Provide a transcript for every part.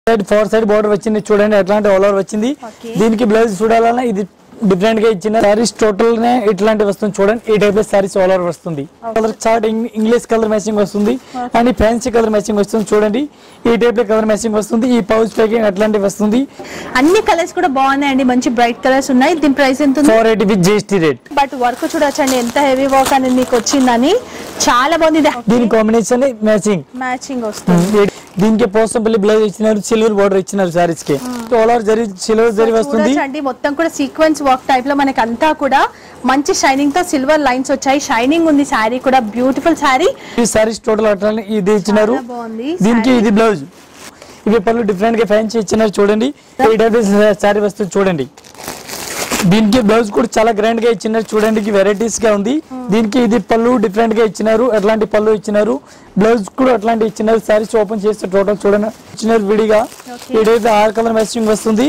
Side four side border వచ్చింది చూడండి ఎట్లాంటి ఆల్ ఓవర్ వచ్చింది Okay. దీనికి బ్లౌజ్ చూడాలన్నా ఇది డిఫరెంట్ గా ఇచ్చిన సారీస్ టోటల్ నే ఇట్లాంటి వస్తుంది చూడండి ఈ టైప్ లో సారీస్ ఆల్ ఓవర్ వస్తుంది colour chart English colour matching వస్తుంది అండ్ ఫ్యాన్సీ కలర్ మ్యాచింగ్ వస్తుంది చూడండి ఈ టైప్ లో కలర్ మ్యాచింగ్ వస్తుంది ఈ పౌచ్ ప్యాకింగ్ అట్లాంటివి వస్తుంది అన్ని కలర్స్ కూడా బాగున్నాయండి మంచి బ్రైట్ కలర్స్ ఉన్నాయి దీని ప్రైస్ ఎంత ఉంది four eighty with GST rate but work చూడొచ్చండి ఎంత హెవీ వర్క్ అనేది మీకు వచ్చిందని చాలా బాగుంది దీని కాంబినేషన్ మ్యాచింగ్ మ్యాచింగ్ వస్తుంది దీనికి పోసంపల్లి బ్లౌజ్ ఇచ్చినారు సిల్వర్ బోర్డర్ ఇచ్చినారు సారీస్ కి ఆల్ ఓవర్ జరి సిల్వర్ జరి వస్తుంది చూడొచ్చండి మొత్తం కూడా సీక్వెన్స్ వర్క్ టైప్ లో మనకి అంతా కూడా మంచి షైనింగ్ తో సిల్వర్ లైన్స్ వచ్చాయి షైనింగ్ ఉంది శారీ కూడా బ్యూటిఫుల్ శారీ ఈ సారీస్ టోటల్ అట్లా ఇది ఇచ్చినారు చాలా బాగుంది. దీనికి ఇది బ్లౌజ్ ఇవి పళ్ళు డిఫరెంట్ గా ఫ్యాన్సీ ఇచ్చినారు చూడండి ఈ టైప్ సారీ వస్తుంది చూడండి దీనికి బ్లౌజ్ కూడా చాలా గ్రాండ్ గా ఇచ్చినారు చూడండి వెరైటీస్ గా ఉంది దీనికి ఇది పళ్ళు డిఫరెంట్ గా ఇచ్చినారు అట్లాంటి పళ్ళు ఇచ్చినారు బ్లౌజ్ కూడా అట్లాంటి ఇచ్చినారు సారీస్ ఓపెన్ చేస్తే టోటల్ చూడండి ఇచ్చినారు విడిగా ఈ టైప్ ఆర్ కలర్ మ్యాచింగ్ వస్తుంది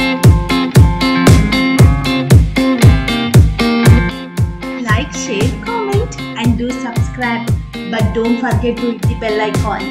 like, share, comment, and do subscribe. But don't forget to hit the bell icon.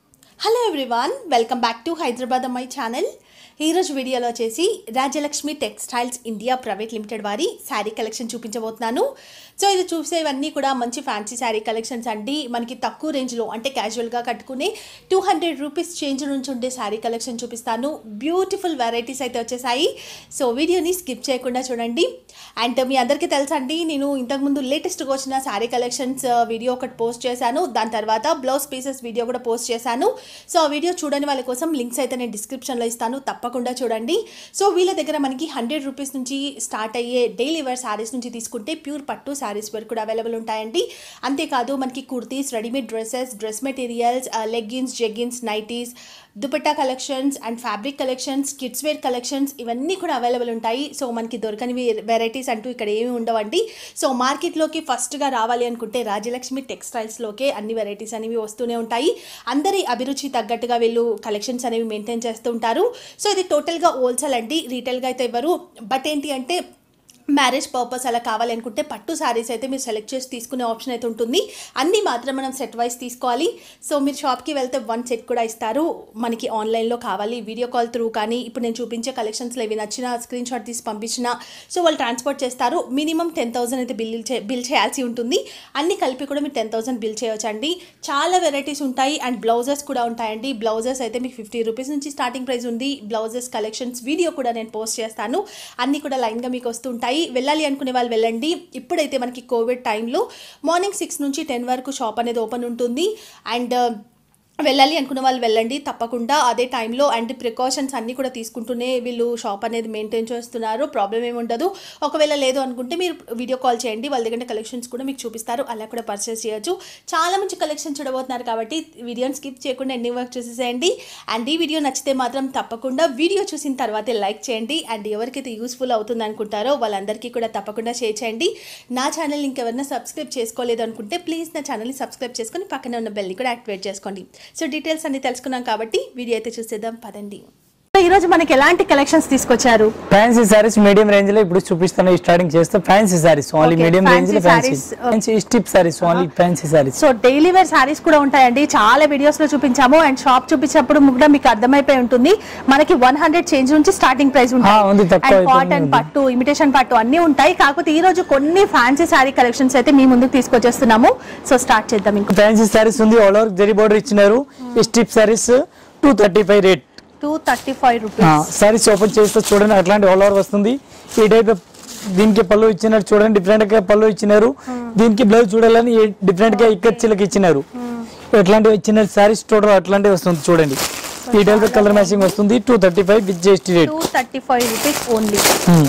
Hello everyone welcome back to Hyderabad Ammayi channel ఈరోజు వీడియోలో వచ్చేసి Rajalakshmi textiles India private limited వారి శారీ కలెక్షన్ చూపించబోతున్నాను సో ఇది చూసేవన్నీ కూడా మంచి ఫ్యాన్సీ శారీ కలెక్షన్స్ అండి మనకి తక్కువ రేంజ్లో అంటే క్యాజువల్గా కట్టుకునే టూ హండ్రెడ్ రూపీస్ చేంజ్ నుంచి ఉండే శారీ కలెక్షన్ చూపిస్తాను బ్యూటిఫుల్ వెరైటీస్ అయితే వచ్చేసాయి సో వీడియోని స్కిప్ చేయకుండా చూడండి అండ్ మీ అందరికీ తెలుసండి నేను ఇంతకుముందు లేటెస్ట్గా వచ్చిన శారీ కలెక్షన్స్ వీడియో ఒకటి పోస్ట్ చేశాను దాని తర్వాత బ్లౌజ్ పీసెస్ వీడియో కూడా పోస్ట్ చేశాను సో ఆ వీడియో చూడని వాళ్ళ కోసం లింక్స్ అయితే నేను డిస్క్రిప్షన్లో ఇస్తాను తప్పకుండా చూడండి సో వీళ్ళ దగ్గర మనకి హండ్రెడ్ రూపీస్ నుంచి స్టార్ట్ అయ్యే డైలీ వేర్ శారీస్ నుంచి తీసుకుంటే ప్యూర్ పట్టు శారీస్ వరకు కూడా అవైలబుల్ ఉంటాయండి అంతేకాదు మనకి kurtis readymade dresses dress materials leggings jeggings nighties dupatta collections and fabric collections kids wear collections ఇవన్నీ కూడా అవైలబుల్ ఉంటాయి సో మనకి దొరకని వెరైటీస్ అంటూ ఇక్కడ ఏమి ఉండవండి సో మార్కెట్లోకి ఫస్ట్గా రావాలి అనుకుంటే రాజలక్ష్మి టెక్స్టైల్స్లోకే అన్ని వెరైటీస్ అనేవి వస్తూనే ఉంటాయి అందరి అభిరుచి తగ్గట్టుగా వీళ్ళు కలెక్షన్స్ అనేవి మెయింటైన్ చేస్తూ ఉంటారు సో ఇది టోటల్గా హోల్సేల్ అండి రీటైల్గా అయితే ఇవ్వరు బట్ ఏంటి అంటే మ్యారేజ్ పర్పస్ అలా కావాలనుకుంటే పట్టు శారీస్ అయితే మీరు సెలెక్ట్ చేసి తీసుకునే ఆప్షన్ అయితే ఉంటుంది అన్నీ మాత్రం మనం సెట్ వైస్ తీసుకోవాలి సో మీరు షాప్కి వెళ్తే వన్ సెట్ కూడా ఇస్తారు మనకి ఆన్లైన్లో కావాలి వీడియో కాల్ త్రూ కానీ ఇప్పుడు నేను చూపించే కలెక్షన్స్లో ఏవి నచ్చినా స్క్రీన్ షాట్ తీసి పంపించిన సో వాళ్ళు ట్రాన్స్పోర్ట్ చేస్తారు మినిమం టెన్ థౌసండ్ అయితే బిల్ చే బిల్ చేయాల్సి ఉంటుంది అన్ని కలిపి కూడా మీరు టెన్ థౌసండ్ బిల్ చేయొచ్చండి చాలా వెరైటీస్ ఉంటాయి అండ్ బ్లౌజెస్ కూడా ఉంటాయండి బ్లౌజెస్ అయితే మీకు ఫిఫ్టీ రూపీస్ నుంచి స్టార్టింగ్ ప్రైస్ ఉంది బ్లౌజెస్ కలెక్షన్స్ వీడియో కూడా నేను పోస్ట్ చేస్తాను అన్నీ కూడా లైన్గా మీకు వస్తుంటాయి వెళ్ళాలి అనుకునే వాళ్ళు వెళ్ళండి ఇప్పుడైతే మనకి కోవిడ్ టైంలో మార్నింగ్ సిక్స్ నుంచి టెన్ వరకు షాప్ అనేది ఓపెన్ ఉంటుంది అండ్ వెళ్ళాలి అనుకున్న వాళ్ళు వెళ్ళండి తప్పకుండా అదే టైంలో అండ్ ప్రికాషన్స్ అన్నీ కూడా తీసుకుంటూనే వీళ్ళు షాప్ అనేది మెయింటైన్ చేస్తున్నారు ప్రాబ్లం ఏమి ఉండదు ఒకవేళ లేదు అనుకుంటే మీరు వీడియో కాల్ చేయండి వాళ్ళ దగ్గర కలెక్షన్స్ కూడా మీకు చూపిస్తారు అలా కూడా పర్చేస్ చేయొచ్చు చాలా మంచి కలెక్షన్ చూడబోతున్నారు కాబట్టి వీడియోని స్కిప్ చేయకుండా ఎన్ని వర్క్ చూసేసేయండి అండ్ ఈ వీడియో నచ్చితే మాత్రం తప్పకుండా వీడియో చూసిన తర్వాతే లైక్ చేయండి అండ్ ఎవరికైతే యూస్ఫుల్ అవుతుంది అనుకుంటారో వాళ్ళందరికీ కూడా తప్పకుండా షేర్ చేయండి నా ఛానల్ ఇంకెవరైనా సబ్స్క్రైబ్ చేసుకోలేదు అనుకుంటే ప్లీజ్ నా ఛానల్ని సబ్స్క్రైబ్ చేసుకొని పక్కనే ఉన్న బెల్ని కూడా యాక్టివేట్ చేసుకోండి సో డీటెయిల్స్ అన్ని తెలుసుకున్నాం కాబట్టి వీడియో అయితే చూసేద్దాం పదండి ఈ రోజు మనకి ఎలాంటి కలెక్షన్స్ తీసుకొచ్చారు ఫ్యాన్సీ సారీస్ మీడియం రేంజ్ లో ఇప్పుడు చూపిస్తాను స్టార్టింగ్ చేస్తే fancy sarees only Okay, medium range లో fancy fancy sarees, uh, fancy స్టిప్ sarees only fancy sarees so daily wear sarees కూడా ఉంటాయండి చాలా వీడియోస్ లో చూపించాము అండ్ షాప్ చూపించినప్పుడు కూడా మీకు అర్థమైపోయి ఉంటుంది మనకి వన్ హండ్రెడ్ చేంజ్ నుంచి స్టార్టింగ్ ప్రైస్ ఆ, ఉంది, తక్కువ అండ్ అయిపోయింది, కాటన్ ఉంది. పట్టు ఇమిటేషన్ పట్టు అన్ని ఉంటాయి కాకపోతే ఈ రోజు కొన్ని ఫ్యాన్సీ సారీ కలెక్షన్స్ అయితే మీ ముందుకు తీసుకొచ్చేస్తున్నాము సో స్టార్ట్ చేద్దాం ఇంకా ఫ్యాన్సీ సారీస్ ఉంది ఆల్ ఓవర్ జరీ బోర్డర్ ఇచ్చినారు స్టిప్ sarees two thirty five rate two thirty five rupees sarees open చేస్తే చూడండి అట్లాంటి ఆల్ ఓవర్ వస్తుంది ఈ టైప్ దీనికి పళ్ళు ఇచ్చినారు చూడండి డిఫరెంట్ గా పళ్ళు ఇచ్చినారు దీనికి బ్లౌజ్ చూడాలని డిఫరెంట్ గా ఇక్కడ చిల్లకి ఇచ్చినారు ఎట్లాంటివి ఇచ్చినారు సారీస్ టోటల్ అట్లాంటివి వస్తుంది చూడండి ఈ టైప్ కలర్ మ్యాచింగ్ వస్తుంది two thirty five with GST rate two thirty five rupees only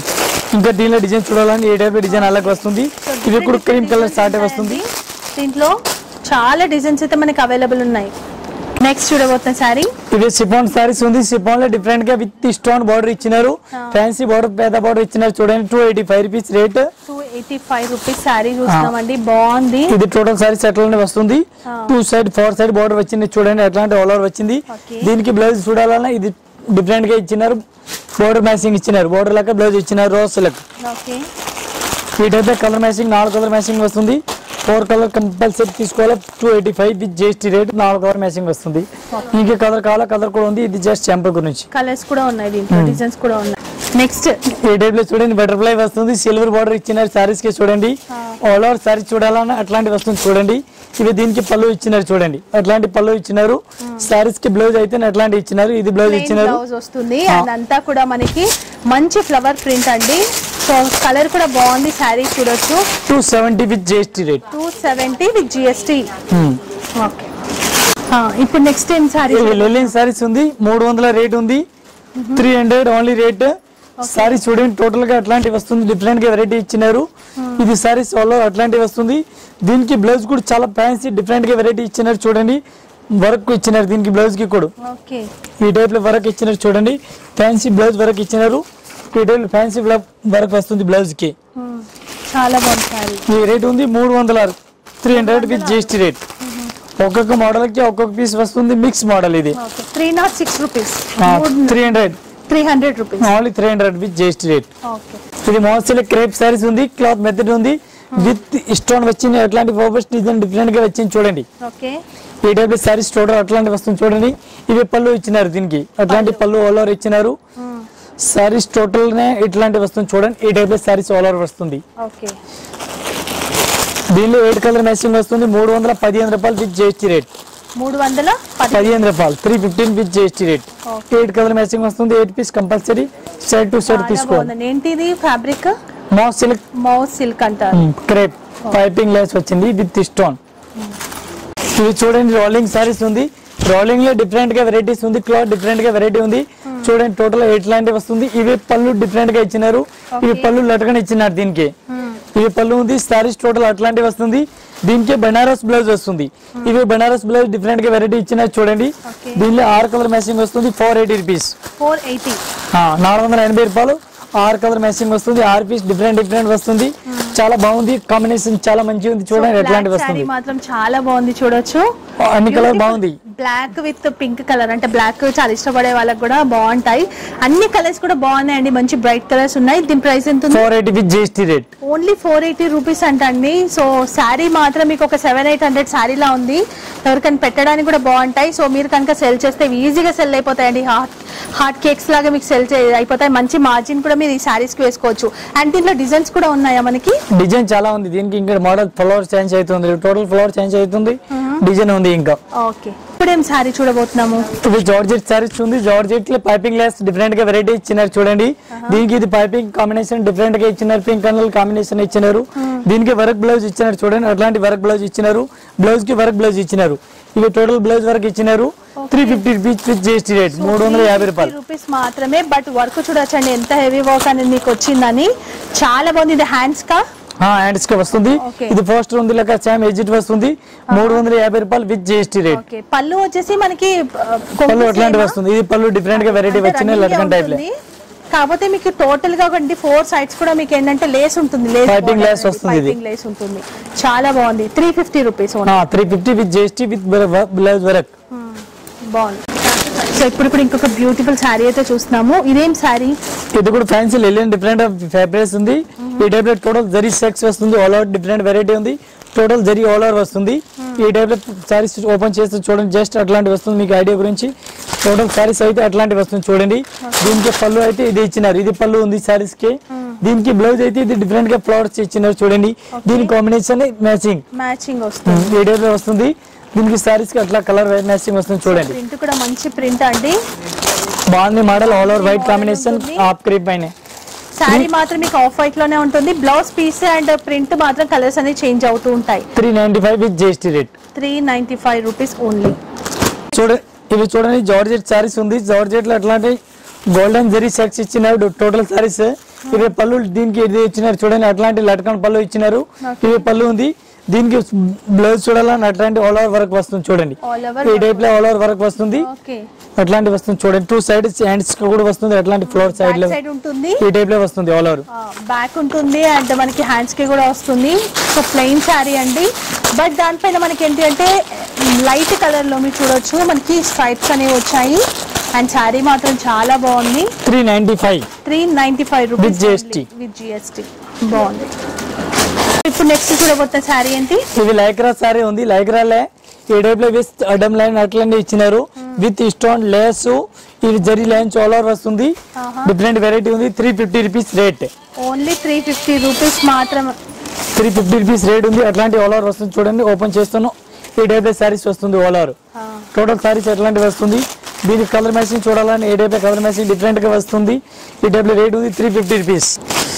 ఇంకా దీనిలో డిజైన్ చూడాలని ఏ టైప్ డిజైన్ అలాగే వస్తుంది ఇవి కూడా క్రీమ్ కలర్ స్టార్ట్ వస్తుంది దీంట్లో చాలా డిజైన్స్ అయితే మనకి అవైలబుల్ ఉన్నాయి నెక్స్ట్ చూడబోతున్న శారీ ఇది సిఫాన్ సారీస్ ఉంది సిఫాన్ లో డిఫరెంట్ గా విత్ స్టోన్ బార్డర్ ఇచ్చినారు ఫ్యాన్సీ బార్డర్ పేద బార్డర్ ఇచ్చినారు చూడండి two eighty five rupees rate two eighty five rupees saree చూస్తున్నామండి బాగుంది ఇది టోటల్ సారీస్ ఎట్లానే వస్తుంది two side four side border వచ్చింది చూడండి ఎట్లాంటి ఆల్ ఓవర్ వచ్చింది Okay. దీనికి బ్లౌజ్ చూడాలన్నా ఇది డిఫరెంట్ గా ఇచ్చినారు బోర్డర్ మ్యాచింగ్ ఇచ్చినారు బోర్డర్ లెక్క బ్లౌజ్ ఇచ్చినారు రోజ్ లెక్క ఓకే ఈ టైప్ కలర్ మ్యాచింగ్ నాలుగు కలర్ మ్యాచింగ్ వస్తుంది ఫోర్ కలర్ కంపల్సరీ తీసుకోవాలి two eighty five with GST rate నాలుగు కలర్ మ్యాచింగ్ వస్తుంది ఇంకే కలర్ కావాలా కలర్ కూడా ఉంది ఇది జస్ట్ శాంపుల్ గురించి కలర్స్ కూడా ఉన్నాయి దీంట్లో డిజైన్స్ కూడా ఉన్నాయి నెక్స్ట్ ఈ టైప్ లో చూడండి బటర్ఫ్లై వస్తుంది సిల్వర్ బార్డర్ ఇచ్చినారు సారీస్ కి చూడండి ఆల్ ఓవర్ సారీ చూడాలన్నా అట్లాంటి వస్తుంది చూడండి ఇవి దీనికి పళ్ళు ఇచ్చినారు చూడండి అట్లాంటి పళ్ళు ఇచ్చినారు సారీస్ కి బ్లౌజ్ అయితే అట్లాంటి ఇచ్చినారు ఇది బ్లౌజ్ ఇచ్చినారు బ్లౌజ్ వస్తుంది అండ్ అంతా కూడా మనకి మంచి ఫ్లవర్ ప్రింట్ అండి సో కలర్ కూడా బాగుంది శారీ చూడొచ్చు two seventy with GST rate two seventy with GST okay ఇప్పుడు నెక్స్ట్ ఏం శారీ లెలిన్ సారీస్ ఉంది మూడు వందల రేట్ ఉంది three hundred only rate saree చూడండి టోటల్ గా అట్లాంటి వస్తుంది డిఫరెంట్ గా వెరైటీ ఇచ్చినారు ఇది సారీస్ వాళ్ళు అట్లాంటి వస్తుంది దీనికి బ్లౌజ్ కూడా చాలా ఫ్యాన్సీ డిఫరెంట్ గా వెరైటీ ఇచ్చినారు చూడండి వర్క్ ఇచ్చినారు దీనికి బ్లౌజ్ కి కూడా ఓకే ఈ టైప్ లో వర్క్ ఇచ్చినారు చూడండి ఫ్యాన్సీ బ్లౌజ్ వర్క్ ఇచ్చినారు ఈ టైప్ ఫ్యాన్సీ వర్క్ వస్తుంది బ్లౌజ్ కి చాలా బాగుంది శారీ ఈ రేట్ ఉంది మూడు వందల three hundred with GST rate ఒక్కొక్క మోడల్ కి ఒక్కొక్క పీస్ వస్తుంది మిక్స్ మోడల్ ఇది okay three nought six rupees three hundred three hundred rupees only three hundred with GST rate okay ఇది మోస్ట్లీ క్రేప్ సారీస్ ఉంది క్లాత్ మెథడ్ ఉంది విత్ స్టోన్ వచ్చింది అట్లాంటి ఫోకస్ డిజైన్ డిఫరెంట్ గా వచ్చింది చూడండి ఓకే ఈ టైప్ సారీస్ చూడడం అట్లాంటి వస్తుంది చూడండి ఇవి పళ్ళు ఇచ్చినారు దీనికి అట్లాంటి పళ్ళు ఆల్ ఓవర్ ఇచ్చినారు సారీస్ టోటల్ నే ఇట్లాంటి వస్తుంది చూడండి ఈ టైప్ సారీస్ ఆల్ ఓవర్ వస్తుంది ఓకే దీనిలో ఎయిట్ కలర్ మ్యాచింగ్ వస్తుంది మూడు వందల పదిహేను రూపాయలు విత్ జిఎస్టీ రేట్ మూడు వందల పది పదిహేను రూపాయలు three fifteen with GST rate eight colour matching వస్తుంది eight piece compulsory set to set చాలా తీసుకోవాలి బాగుంది ఏంటిది ఫ్యాబ్రిక్ మా సిల్క్ మౌస్ సిల్క్ అంటారు క్రేప్ పైపింగ్ లెస్ వచ్చింది విత్ స్టోన్ ఇది చూడండి రోలింగ్ సారీస్ ఉంది రోలింగ్ లో డిఫరెంట్ గా వెరైటీస్ ఉంది క్లాత్ డిఫరెంట్ గా వెరైటీ ఉంది చూడండి టోటల్ ఎట్లాంటి వస్తుంది ఇవి పళ్ళు డిఫరెంట్ గా ఇచ్చినారు ఇవి పళ్ళు లటకని ఇచ్చినారు దీనికి ఇవి పళ్ళు ఉంది సారీస్ టోటల్ అట్లాంటి వస్తుంది దీనికి బనారస్ బ్లౌజ్ వస్తుంది ఇవి బనారస్ బ్లౌజ్ డిఫరెంట్ గా వెరైటీ ఇచ్చినారు చూడండి Okay. దీనిలో ఆరు కలర్ మ్యాచింగ్ వస్తుంది four eighty rupees four eighty నాలుగు వందల ఎనభై రూపాయలు ఆరు కలర్ మ్యాచింగ్ వస్తుంది ఆరు పీస్ డిఫరెంట్ డిఫరెంట్ వస్తుంది చాలా బాగుంది కాంబినేషన్ చాలా మంచిగా ఉంది చూడండి ఎట్లాంటి శారీ వస్తుంది మాత్రం చాలా బాగుంది చూడొచ్చు అన్ని కలర్ బాగుంది బ్లాక్ విత్ పింక్ కలర్ అంటే బ్లాక్ చాలా ఇష్టపడే వాళ్ళకి కూడా బాగుంటాయి అన్ని కలర్స్ కూడా బాగున్నాయండి మంచి బ్రైట్ కలర్స్ ఉన్నాయి దీని ప్రైస్ ఎంత ఉంది four eighty with GST rate only four eighty rupees అంటండి సో శారీ మాత్రం మీకు ఒక సెవెన్ ఎయిట్ హండ్రెడ్ శారీలా ఉంది ఎవరికైనా పెట్టడానికి కూడా బాగుంటాయి సో మీరు కనుక సెల్ చేస్తే ఈజీగా సెల్ అయిపోతాయండి హాట్ హాట్ కేక్స్ లాగా మీకు సెల్ అయిపోతాయి మంచి మార్జిన్ కూడా మీరు ఈ శారీస్ కి వేసుకోవచ్చు అండ్ దీంట్లో డిజైన్స్ కూడా ఉన్నాయా మనకి డిజైన్ చాలా ఉంది దీనికి ఇంకా మోడల్ ఫ్లవర్ చేంజ్ అవుతుంది టోటల్ ఫ్లవర్ చేంజ్ అవుతుంది డిజైన్ ఉంది ఇంకా ఓకే ఇప్పుడు ఏం శారీ చూడబోతున్నాము ఇది జార్జెట్ సారీస్ ఉంది జార్జెట్ లో పైపింగ్ లెస్ డిఫరెంట్ గా వెరైటీ ఇచ్చినారు చూడండి దీనికి ఇది పైపింగ్ కాంబినేషన్ డిఫరెంట్ గా ఇచ్చినారు పింక్ కలర్ కాంబినేషన్ ఇచ్చినారు దీనికి వర్క్ బ్లౌజ్ ఇచ్చినారు చూడండి అట్లాంటి వర్క్ బ్లౌజ్ ఇచ్చినారు బ్లౌజ్ కి వర్క్ బ్లౌజ్ ఇచ్చినారు ఇవి టోటల్ బ్లౌజ్ వర్క్ ఇచ్చినారు three fifty rupees with GST rate మూడు వందల యాభై రూపాయలు రూపీస్ మాత్రమే బట్ వర్క్ చూడొచ్చండి ఎంత హెవీ వర్క్ అనేది మీకు వచ్చిందని చాలా బాగుంది ఇది హ్యాండ్స్ కా హ్యాండ్స్ కి వస్తుంది Okay. ఇది ఫస్ట్ ఉంది లెక్క సేమ్ ఎజిట్ వస్తుంది మూడు వందల యాభై రూపాయలు విత్ జిఎస్టీ రేట్ ఓకే పళ్ళు వచ్చేసి మనకి ఆ, పళ్ళు కొంగు అట్లాంటి same ఆ? వస్తుంది ఇది పళ్ళు డిఫరెంట్ గా వెరైటీ అంటే వచ్చిన running లటకన్ టైప్ ఉంటుంది. కాకపోతే మీకు టోటల్ గా ఒకటి ఫోర్ సైడ్స్ కూడా మీకు ఏంటంటే లేస్ ఉంటుంది లేస్ Piping lace వస్తుంది ఇది. లేస్ ఉంటుంది చాలా బాగుంది three fifty rupees three fifty with GST with blouse work బాగుంది సో ఇప్పుడు ఇప్పుడు ఇంకొక బ్యూటిఫుల్ శారీ అయితే చూస్తున్నాము ఇదేం శారీ ఇది కూడా ఫ్యాన్సీ లెలియన్ డిఫరెంట్ ఫ్యాబ్రిక్స్ ఉంది ఈ టైప్ లో టోటల్ జరీ సెక్స్ వస్తుంది ఆల్ అవుట్ డిఫరెంట్ వెరైటీ ఉంది టోటల్ జరీ ఆల్ ఓవర్ వస్తుంది ఈ టైప్ లో సారీస్ ఓపెన్ చేస్తే చూడండి జస్ట్ అట్లాంటి వస్తుంది మీకు ఐడియా గురించి టోటల్ సారీస్ అయితే అట్లాంటి వస్తుంది చూడండి దీనికి పళ్ళు అయితే ఇది ఇచ్చినారు ఇది పళ్ళు ఉంది సారీస్ కి దీనికి బ్లౌజ్ అయితే ఇది డిఫరెంట్ గా ఫ్లవర్స్ ఇచ్చినారు చూడండి దీని కాంబినేషన్ మ్యాచింగ్ మ్యాచింగ్ వస్తుంది ఈ టైప్ లో వస్తుంది దీనికి సారీస్ కి అట్లా కలర్ మ్యాచింగ్ వస్తుంది చూడండి ప్రింట్ కూడా మంచి ప్రింట్ అండి బాగుంది model all over white combination of crepe పైన శారీ మాత్రం మీకు ఆఫ్ వైట్ లోనే ఉంటుంది బ్లౌజ్ పీస్ అండ్ ప్రింట్ మాత్రం కలర్స్ అనేవి చేంజ్ అవుతూ ఉంటాయి three ninety five with GST rate three ninety five rupees only చూడ ఇవి చూడండి జార్జెట్ సారీస్ ఉంది జార్జెట్ లో అట్లాంటి గోల్డెన్ జరీ సెక్స్ ఇచ్చినారు టోటల్ సారీస్ ఇవి పళ్ళు దీనికి ఇది ఇచ్చినారు చూడండి అట్లాంటి లటకన్ పళ్ళు ఇచ్చినారు ఇవి పళ్ళు ఉంది దీనికి బ్లౌజ్ చూడాలని అట్లాంటి ఆల్ ఓవర్ వర్క్ వస్తుంది చూడండి All over ఈ టైప్ లో ఆల్ ఓవర్ వర్క్ వస్తుంది ఓకే అట్లాంటి వస్తుంది చూడండి టూ సైడ్స్ హ్యాండ్స్ కూడా వస్తుంది అట్లాంటి ఫ్లోర్ సైడ్ లో బ్యాక్ సైడ్ ఉంటుంది ఈ టైప్ లో వస్తుంది ఆల్ ఓవర్ బ్యాక్ ఉంటుంది అండ్ మనకి హ్యాండ్స్ కి కూడా వస్తుంది సో ప్లెయిన్ శారీ అండి బట్ దానిపైన మనకి ఏంటి అంటే లైట్ కలర్ లో మీరు చూడొచ్చు మనకి స్ట్రైప్స్ అనేవి వచ్చాయి అండ్ శారీ మాత్రం చాలా బాగుంది three ninety five three ninety five rupees GST. With GST బాగుంది ఇప్పుడు నెక్స్ట్ చూడబోతున్న శారీ ఏంటి ఇది లైక్రా సారీ ఉంది లైక్రాలే ఈ టైప్ లో విత్ అడ్డం లైన్ అట్లనే ఇచ్చినారు విత్ స్టోన్ లేస్ ఇది జరీ లైన్ ఆల్ ఓవర్ వస్తుంది ఆహా. డిఫరెంట్ వెరైటీ ఉంది three fifty rupees rate only three fifty rupees మాత్రం త్రీ ఫిఫ్టీ రూపీస్ రేట్ ఉంది అట్లాంటి ఆల్ ఓవర్ వస్తుంది చూడండి ఓపెన్ చేస్తాను ఈ టైప్ లో సారీస్ వస్తుంది ఆల్ ఓవర్ టోటల్ సారీస్ ఎట్లాంటి వస్తుంది దీనికి కలర్ మ్యాచింగ్ చూడాలని ఏ టైప్ కలర్ మ్యాచింగ్ డిఫరెంట్ గా వస్తుంది ఈ టైప్ లో రేట్ ఉంది three fifty rupees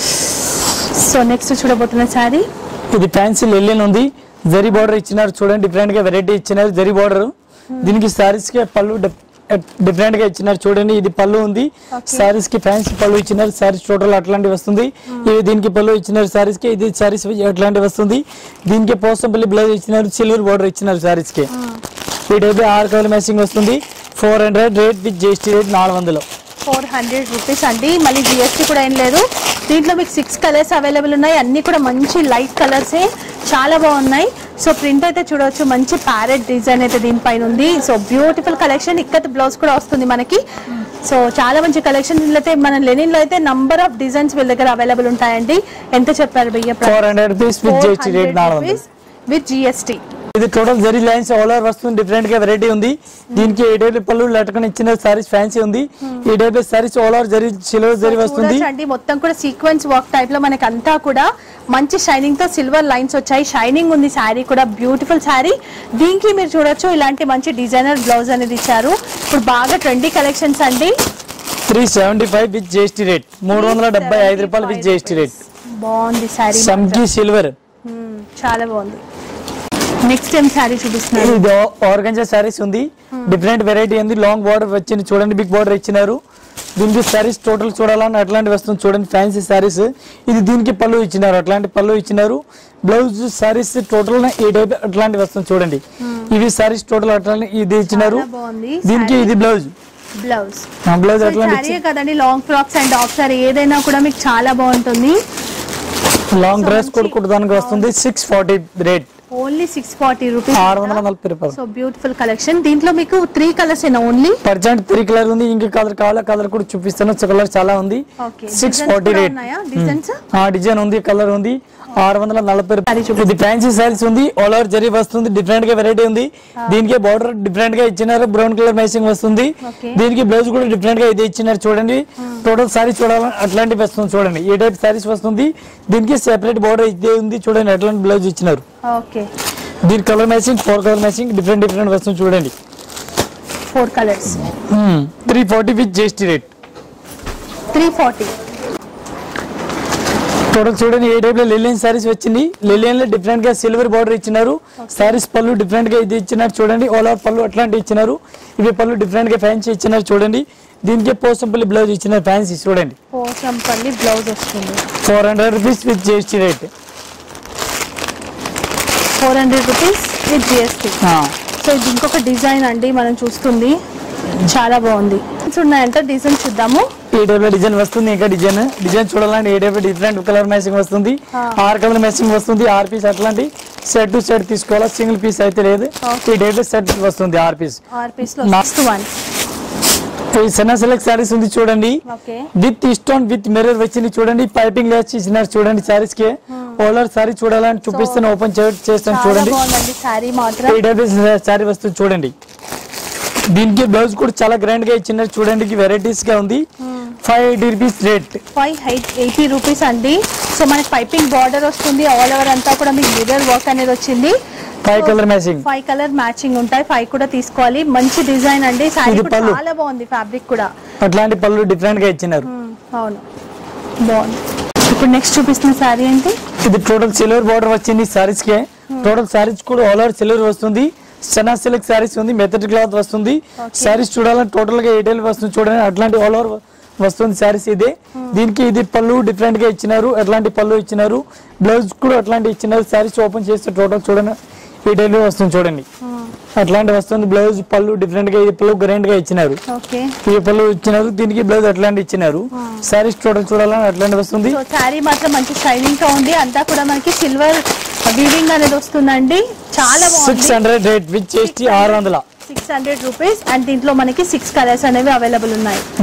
so next చూడబోతున్న శారీ ఇది ఫ్యాన్సీ లెల్లిన్ ఉంది జరీ బార్డర్ ఇచ్చినారు చూడండి డిఫరెంట్ గా వెరైటీ ఇచ్చినారు జరీ బార్డర్ దీనికి సారీస్ కి పళ్ళు డిఫరెంట్ గా ఇచ్చినారు చూడండి ఇది పళ్ళు ఉంది సారీస్ కి ఫ్యాన్సీ పళ్ళు ఇచ్చినారు సారీస్ టోటల్ అట్లాంటి వస్తుంది ఇది దీనికి పళ్ళు ఇచ్చినారు సారీస్ కి ఇది సారీస్ అట్లాంటి వస్తుంది దీనికి పోసంపల్లి బ్లౌజ్ ఇచ్చినారు సిల్వర్ బార్డర్ ఇచ్చినారు సారీస్ కి ఈ టైప్ ఆరు కలర్ మ్యాచింగ్ వస్తుంది four hundred rate with GST rate నాలుగు వందలు ఫోర్ హండ్రెడ్ రూపీస్ అండి మళ్ళీ జిఎస్టీ కూడా ఏం లేదు దీంట్లో మీకు సిక్స్ కలర్స్ అవైలబుల్ ఉన్నాయి అన్ని కూడా మంచి లైట్ కలర్సే చాలా బాగున్నాయి సో ప్రింట్ అయితే చూడవచ్చు మంచి ప్యారెట్ డిజైన్ అయితే దీనిపైన ఉంది so beautiful collection ikat blouse కూడా వస్తుంది మనకి సో చాలా మంచి కలెక్షన్ అయితే మన లెనిన్ లో అయితే నంబర్ ఆఫ్ డిజైన్స్ వీళ్ళ దగ్గర అవైలబుల్ ఉంటాయండి ఎంత చెప్పారు భయ్య four hundred rupees with GST rate నాలుగు వందలు విత్ జిఎస్టీ ఇది total zari lines all over వస్తుంది డిఫరెంట్ గా వెరైటీ ఉంది దీనికి ఏ టైప్ పళ్ళు లటకన్ ఇచ్చిన సారీస్ ఫ్యాన్సీ ఉంది ఈ type saris all over zari silver zari వస్తుంది అండి మొత్తం కూడా సీక్వెన్స్ వర్క్ టైప్ లో మనకి అంతా కూడా మంచి షైనింగ్ తో సిల్వర్ లైన్స్ వచ్చాయి షైనింగ్ ఉంది శారీ కూడా బ్యూటిఫుల్ శారీ దీనికి మీరు చూడొచ్చు ఇలాంటి మంచి డిజైనర్ బ్లౌజ్ అనేది ఇచ్చారు ఇప్పుడు బాగా ట్రెండీ కలెక్షన్స్ అండి three seventy five with GST rate మూడు వందల డెబ్బై ఐదు రూపాయలు విత్ జిఎస్టీ రేట్ బాగుంది శారీ సమ్కి సిల్వర్ చాలా బాగుంది నెక్స్ట్ ఏం శారీ చూపిస్తున్నారు ఇది ఆర్గంజా సారీస్ ఉంది డిఫరెంట్ వెరైటీ ఉంది లాంగ్ బార్డర్ వచ్చింది చూడండి బిగ్ బార్డర్ ఇచ్చినారు దీనికి సారీస్ టోటల్ చూడాలని అట్లాంటి వస్తుంది చూడండి ఫ్యాన్సీ సారీస్ ఇది దీనికి పళ్ళు ఇచ్చినారు అట్లాంటి పళ్ళు ఇచ్చినారు బ్లౌజ్ సారీస్ టోటల్ ఈ టైప్ అట్లాంటి వస్తుంది చూడండి ఇవి సారీస్ టోటల్ అట్లాంటి ఇది ఇచ్చినారు చాలా బాగుంది. దీనికి ఇది బ్లౌజ్ బ్లౌజ్ బ్లౌజ్ అట్లాంటి శారీ కదండి long frocks and half sari ఏదైనా కూడా మీకు చాలా బాగుంటుంది లాంగ్ డ్రెస్ కొడుకుంటానికి వస్తుంది six forty rate only six forty rupees ఆరు వందల నలభై రూపాయలు సో బ్యూటిఫుల్ కలెక్షన్ దీంట్లో మీకు త్రీ కలర్స్ ఏనా ఓన్లీ పర్సెంట్ త్రీ కలర్ ఉంది ఇంక కలర్ కావాలా కలర్ కూడా చూపిస్తాను కలర్ చాలా ఉంది okay six forty rate designs ఆ డిజైన్ ఉంది కలర్ ఉంది ఆరు వందల నలభై Saree రూపాయలు చూపించు. ఇది ఫ్యాన్సీ సారీస్ ఉంది ఆల్ ఓవర్ జరీ వస్తుంది డిఫరెంట్ గా వెరైటీ ఉంది దీనికి బార్డర్ డిఫరెంట్ గా ఇచ్చినారు బ్రౌన్ కలర్ మ్యాచింగ్ వస్తుంది Okay. దీనికి బ్లౌజ్ కూడా డిఫరెంట్ గా ఇది ఇచ్చినారు చూడండి టోటల్ సారీ చూడాలని అట్లాంటివి వస్తుంది చూడండి ఈ టైప్ సారీస్ వస్తుంది దీనికి సెపరేట్ బార్డర్ ఇదే ఉంది చూడండి అట్లాంటి బ్లౌజ్ ఇచ్చినారు ఓకే దీని colour matching four colour matching different different వస్తుంది చూడండి four colours three forty with GST rate three forty total చూడండి ఏ టైప్ లో లిలియన్ సారీస్ వచ్చింది లిలియన్ లో డిఫరెంట్ గా సిల్వర్ బార్డర్ ఇచ్చినారు సారీస్ పళ్ళు డిఫరెంట్ గా ఇది ఇచ్చినారు చూడండి ఆల్ ఓవర్ పళ్ళు అట్లాంటి ఇచ్చినారు ఇవి పళ్ళు డిఫరెంట్ గా ఫ్యాన్సీ ఇచ్చినారు చూడండి దీనికి పోసంపల్లి బ్లౌజ్ ఇచ్చినారు ఫ్యాన్సీ చూడండి పోచంపల్లి బ్లౌజ్ వస్తుంది four hundred rupees with GST rate four hundred rupees with GST so ఇది ఇంకొక డిజైన్ అండి మనం చూస్తుంది చాలా బాగుంది ఉన్నాయంట డిజైన్ చూద్దాము ఈ టైప్ లో డిజైన్ వస్తుంది ఇంకా డిజైన్ డిజైన్ చూడాలంటే ఏ టైప్ డిఫరెంట్ కలర్ మ్యాచింగ్ వస్తుంది ఆరు కలర్ మ్యాచింగ్ వస్తుంది ఆరు పీస్ అట్లాంటి సెట్ టు సెట్ తీసుకోవాలా సింగిల్ పీస్ అయితే లేదు ఈ టైప్ లో సెట్ వస్తుంది ఆరు పీస్ ఆర్ పీస్ లో నా- నెక్స్ట్ వన్ ఈ సన్న సెలెక్ట్ సారీస్ ఉంది చూడండి okay with stone with mirror వచ్చింది చూడండి పైపింగ్ లేచి ఇచ్చినారు చూడండి సారీస్ కి ఓలర్ సారీ చూడాలని చూపిస్తాను ఓపెన్ చేస్తాను చాలా చూడండి బాగుందండి శారీ మాత్రం ఈ టైప్ సారీ వస్తుంది చూడండి దీనికి బ్లౌజ్ కూడా చాలా గ్రాండ్ గా ఇచ్చినారు చూడండి వెరైటీస్ గా ఉంది five eighty rupees rate five height eighty rupees అండి సో మనకి పైపింగ్ బార్డర్ వస్తుంది ఆల్ ఓవర్ అంతా కూడా మీకు మిర్రర్ వర్క్ అనేది వచ్చింది five colour matching five colour matching ఉంటాయి ఫైవ్ కూడా తీసుకోవాలి మంచి డిజైన్ అండి శారీ ఇది కూడా పళ్ళు. చాలా బాగుంది ఫ్యాబ్రిక్ కూడా అట్లాంటి పళ్ళు డిఫరెంట్ గా ఇచ్చినారు మ్మ్, అవును బాగుంది ఇప్పుడు నెక్స్ట్ చూపిస్తున్న శారీ ఏంటి ఇది టోటల్ సిల్వర్ బార్డర్ వచ్చింది సారీస్ కి టోటల్ సారీస్ కూడా ఆల్ ఓవర్ సిల్వర్ వస్తుంది సనా సిల్క్ సారీస్ ఉంది మెథడ్ క్లాత్ వస్తుంది సారీస్ చూడాలని టోటల్ గా ఎయిటెల్ వస్తుంది చూడండి అట్లాంటి ఆల్ ఓవర్ వస్తుంది సారీస్ ఇది దీనికి ఇది పళ్ళు డిఫరెంట్ గా ఇచ్చినారు అట్లాంటి పళ్ళు ఇచ్చినారు బ్లౌజ్ కూడా అట్లాంటి ఇచ్చినారు సారీస్ ఓపెన్ చేస్తే టోటల్ చూడండి ఎయిటెల్ వస్తుంది చూడండి అట్లాంటి వస్తుంది బ్లౌజ్ పళ్ళు డిఫరెంట్ గా ఇది పళ్ళు గ్రాండ్ గా ఇచ్చినారు ఓకే ఈ పళ్ళు ఇచ్చినారు దీనికి బ్లౌజ్ అట్లాంటి ఇచ్చినారు సారీస్ టోటల్ చూడాలని అట్లాంటి వస్తుంది సో శారీ మాత్రం మంచి షైనింగ్ తో ఉంది అంతా కూడా మనకి సిల్వర్ వీవింగ్ అనేది వస్తుందండి చాలా సిక్స్ బాగుంది హండ్రెడ్ రేట్ విత్ చేసి ఆరు వందల సిక్స్ హండ్రెడ్ రూపీస్ అండ్ దీంట్లో మనకి సిక్స్ కలర్స్ అనేవి అవైలబుల్ ఉన్నాయి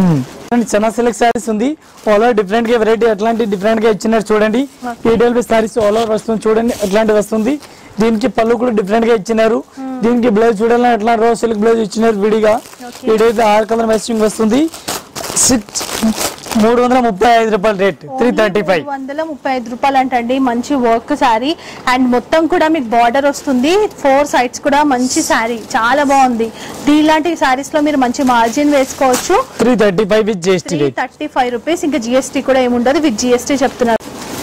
చనా సిల్క్ సారీస్ ఉంది ఆల్ ఓవర్ డిఫరెంట్ గా వెరైటీ అట్లాంటి డిఫరెంట్ గా ఇచ్చినారు చూడండి ఈడెల్బి సారీస్ ఆల్ ఓవర్ వస్తుంది చూడండి అట్లాంటి వస్తుంది దీనికి పళ్ళు కూడా డిఫరెంట్ గా ఇచ్చినారు దీనికి బ్లౌజ్ చూడాలని అట్లా రోజ్ సిల్క్ బ్లౌజ్ ఇచ్చినారు విడిగా ఈడైతే ఆరు కలర్ మ్యాచింగ్ వస్తుంది సిక్స్ మూడు వందల ముప్పై ఐదు రూపాయల రేట్ త్రీ థర్టీ ఫైవ్ మూడు వందల ముప్పై ఐదు రూపాయలు అంటండి మంచి వర్క్ శారీ అండ్ మొత్తం కూడా మీకు బార్డర్ వస్తుంది ఫోర్ సైడ్స్ కూడా మంచి శారీ చాలా బాగుంది ఇలాంటి శారీస్ లో మీరు మంచి మార్జిన్ వేసుకోవచ్చు three thirty five with GST three rate thirty five rupees ఇంకా జిఎస్టీ కూడా ఏముండదు విత్ జిఎస్టీ చెప్తున్నారు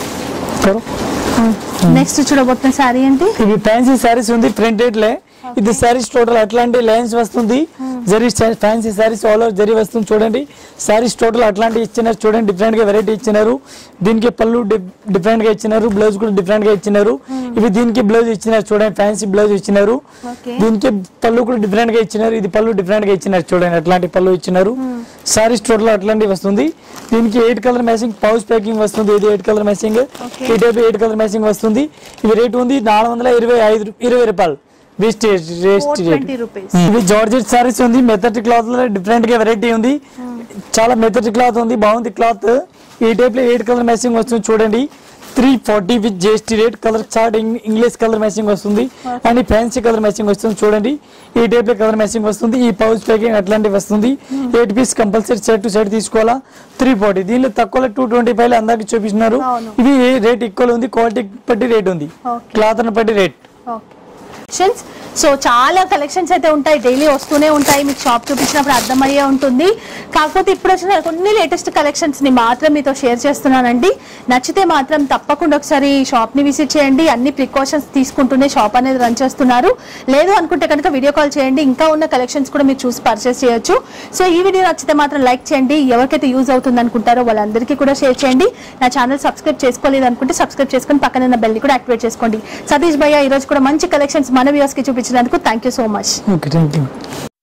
నెక్స్ట్ చూడబోతున్న శారీ ఏంటి ఇవి ఫ్యాన్సీ శారీస్ ఉంది ప్రింటెడ్ లే ఇది శారీస్ టోటల్ అట్లాంటి లైన్స్ వస్తుంది zari fancy saris all over zari వస్తుంది చూడండి శారీస్ టోటల్ అట్లాంటి ఇచ్చినారు చూడండి డిఫరెంట్ గా వెరైటీ ఇచ్చినారు దీనికి పళ్ళు డిఫరెంట్ గా ఇచ్చినారు బ్లౌజ్ కూడా డిఫరెంట్ గా ఇచ్చినారు ఇవి దీనికి బ్లౌజ్ ఇచ్చినారు చూడండి ఫ్యాన్సీ బ్లౌజ్ ఇచ్చినారు ఓకే దీనికి పళ్ళు కూడా డిఫరెంట్ గా ఇచ్చినారు ఇది పళ్ళు డిఫరెంట్ గా ఇచ్చినారు చూడండి అట్లాంటి పళ్ళు ఇచ్చినారు సారీస్ టోటల్ అట్లాంటి వస్తుంది దీనికి eight colour matching pouch packing వస్తుంది ఇది ఎయిట్ కలర్ మ్యాచింగ్ Okay. ఈ టైప్ ఎయిట్ కలర్ మ్యాచింగ్ వస్తుంది ఇవి రేట్ ఉంది నాలుగు వందల ఇరవై ఐదు ఇరవై రూపాయలు వేస్ట్ ఫోర్ ట్వంటీ రూపీస్ ఇవి జార్జెట్ సారీస్ ఉంది మెథడ్ క్లాత్ లో డిఫరెంట్ గా వెరైటీ ఉంది చాలా మెథడ్ క్లాత్ ఉంది బాగుంది క్లాత్ ఈ టైప్ లో ఎయిట్ కలర్ మ్యాచింగ్ వస్తుంది చూడండి three forty with GST rate colour chart English colour matching వస్తుంది అండ్ ఫ్యాన్సీ కలర్ మ్యాచింగ్ వస్తుంది చూడండి ఈ టైప్ లో కలర్ మ్యాచింగ్ వస్తుంది ఈ పౌచ్ ప్యాకింగ్ అట్లాంటివి వస్తుంది eight piece compulsory set to set తీసుకోవాలా త్రీ ఫార్టీ దీనిలో తక్కువ టూ ట్వంటీ ఫైవ్ అందరికి చూపిస్తున్నారు అవును. ఇది రేట్ ఈక్వల్ ఉంది క్వాలిటీ బట్టి రేట్ ఉంది Okay. క్లాత్ బట్టి రేట్ కలెక్షన్స్ సో చాలా కలెక్షన్స్ అయితే ఉంటాయి డైలీ వస్తూనే ఉంటాయి మీకు షాప్ చూపించినప్పుడు అర్థమయ్యే ఉంటుంది కాకపోతే ఇప్పుడు వచ్చిన కొన్ని లేటెస్ట్ కలెక్షన్స్ ని మాత్రం మీతో షేర్ చేస్తున్నానండి నచ్చితే మాత్రం తప్పకుండా ఒకసారి షాప్ ని విజిట్ చేయండి అన్ని ప్రికాషన్స్ తీసుకుంటూనే షాప్ అనేది రన్ చేస్తున్నారు లేదు అనుకుంటే కనుక వీడియో కాల్ చేయండి ఇంకా ఉన్న కలెక్షన్స్ కూడా మీరు చూసి పర్చేస్ చేయొచ్చు సో ఈ వీడియో నచ్చితే మాత్రం లైక్ చేయండి ఎవరికైతే యూజ్ అవుతుంది అనుకుంటారో వాళ్ళందరికీ కూడా షేర్ చేయండి నా ఛానల్ సబ్స్క్రైబ్ చేసుకోలేదు అనుకుంటే సబ్స్క్రైబ్ చేసుకొని పక్కన ఉన్న బెల్ కూడా యాక్టివేట్ చేసుకోండి సతీష్ భయ్య ఈ రోజు కూడా మంచి కలెక్షన్స్ మన వ్యూస్ కి చూపించినందుకు thank you so much okay thank you